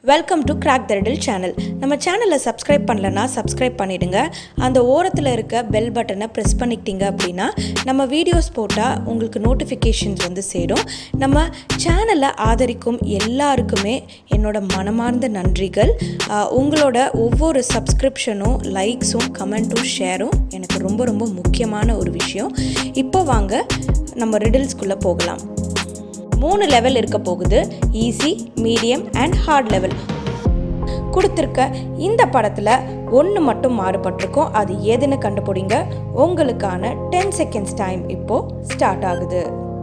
welcome to crack the riddle channel நம்ம சேனலை subscribe பண்ணலன்னா சப்ஸ்கிரைப் பண்ணிடுங்க அந்த ஓரத்தில் இருக்க பெல் பட்டனை ப்ரெஸ் பண்ணிக்கிட்டீங்க அப்படின்னா நம்ம வீடியோஸ் போட்டால் உங்களுக்கு நோட்டிஃபிகேஷன்ஸ் வந்து சேரும் நம்ம சேனலை ஆதரிக்கும் எல்லாருக்குமே என்னோட மனமார்ந்த நன்றிகள் ஆஹ் உங்களோட ஒவ்வொரு சப்ஸ்கிரிப்ஷனும் லைக்ஸும் கமெண்ட்டும் ஷேரும் எனக்கு ரொம்ப ரொம்ப முக்கியமான ஒரு விஷயம் இப்போ வாங்க நம்ம ரிடில்ஸ்குள்ளே போகலாம் மூணு லெவல் இருக்க போகுது easy medium and hard level கொடுத்துருக்க இந்த படத்தில் ஒன்று மட்டும் மாறுபட்டிருக்கும் அது எதுன்னு கண்டுபிடிங்க உங்களுக்கான டென் செகண்ட்ஸ் டைம் இப்போ ஸ்டார்ட் ஆகுது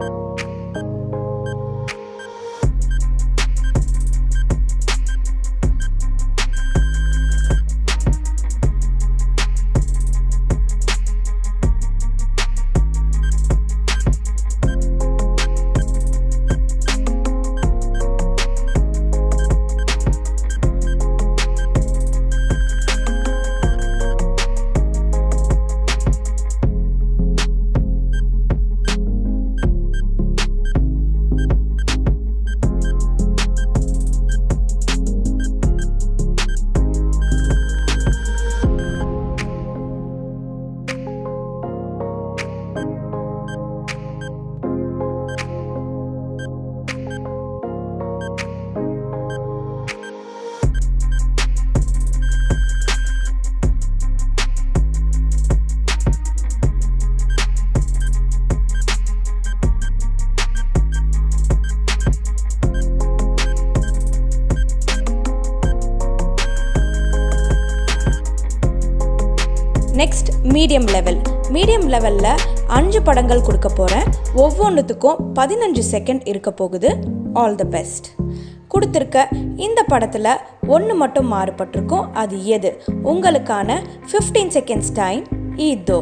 நெக்ஸ்ட் மீடியம் லெவல் மீடியம் லெவலில் அஞ்சு படங்கள் கொடுக்க போகிறேன் ஒவ்வொன்றுத்துக்கும் பதினஞ்சு செகண்ட் இருக்க போகுது ஆல் த பெஸ்ட் கொடுத்துருக்க இந்த படத்தில் ஒன்று மட்டும் மாறுபட்டிருக்கும் அது எது உங்களுக்கான ஃபிஃப்டீன் செகண்ட்ஸ் டைம் இதோ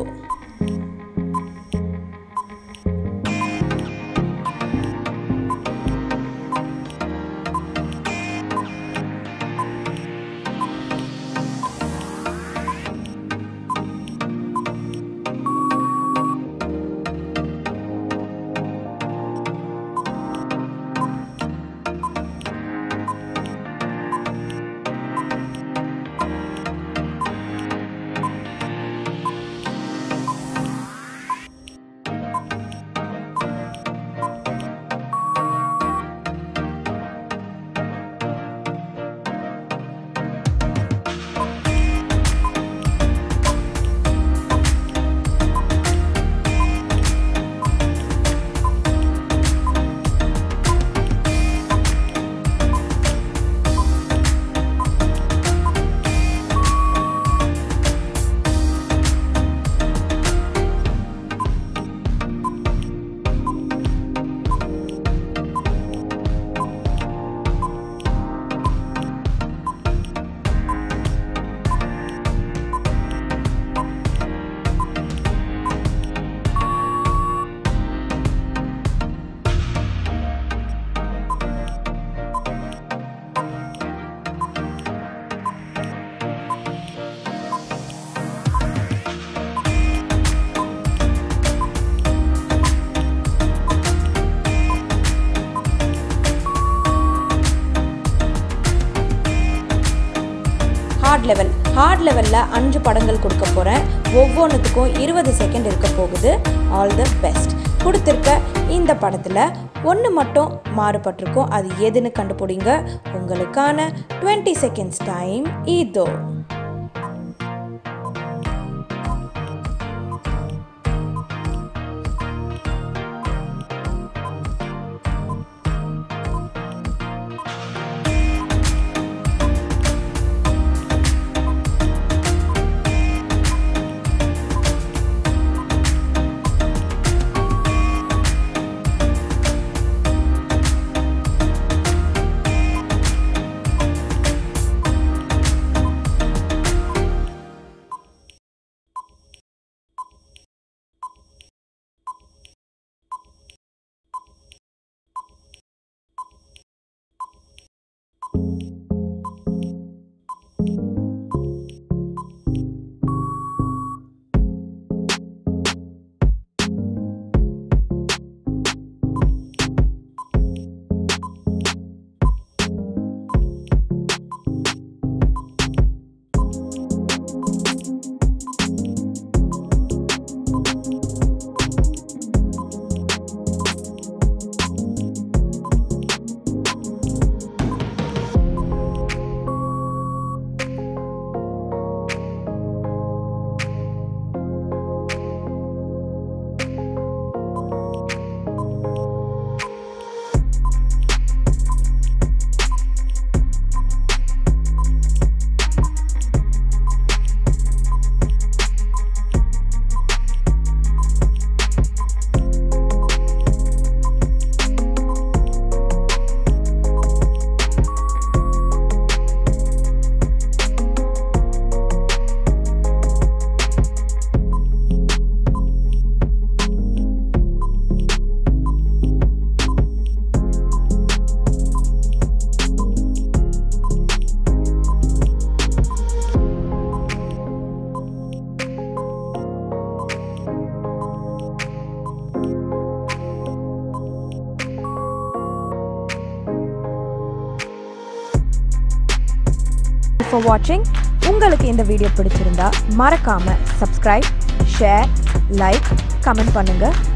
ஹார்ட் லெவல் ஹார்ட் லெவலில் அஞ்சு படங்கள் கொடுக்க போகிறேன் ஒவ்வொன்றுத்துக்கும் இருபது செகண்ட் இருக்க போகுது ஆல் த பெஸ்ட் கொடுத்துருக்க இந்த படத்தில் ஒன்று மட்டும் மாறுபட்டிருக்கும் அது எதுன்னு கண்டுபிடிங்க உங்களுக்கான டுவெண்ட்டி செகண்ட்ஸ் டைம் இதோ ஃபார் வாட்சிங் உங்களுக்கு இந்த வீடியோ பிடிச்சிருந்தா மறக்காமல் சப்ஸ்கிரைப் ஷேர் லைக் கமெண்ட் பண்ணுங்கள்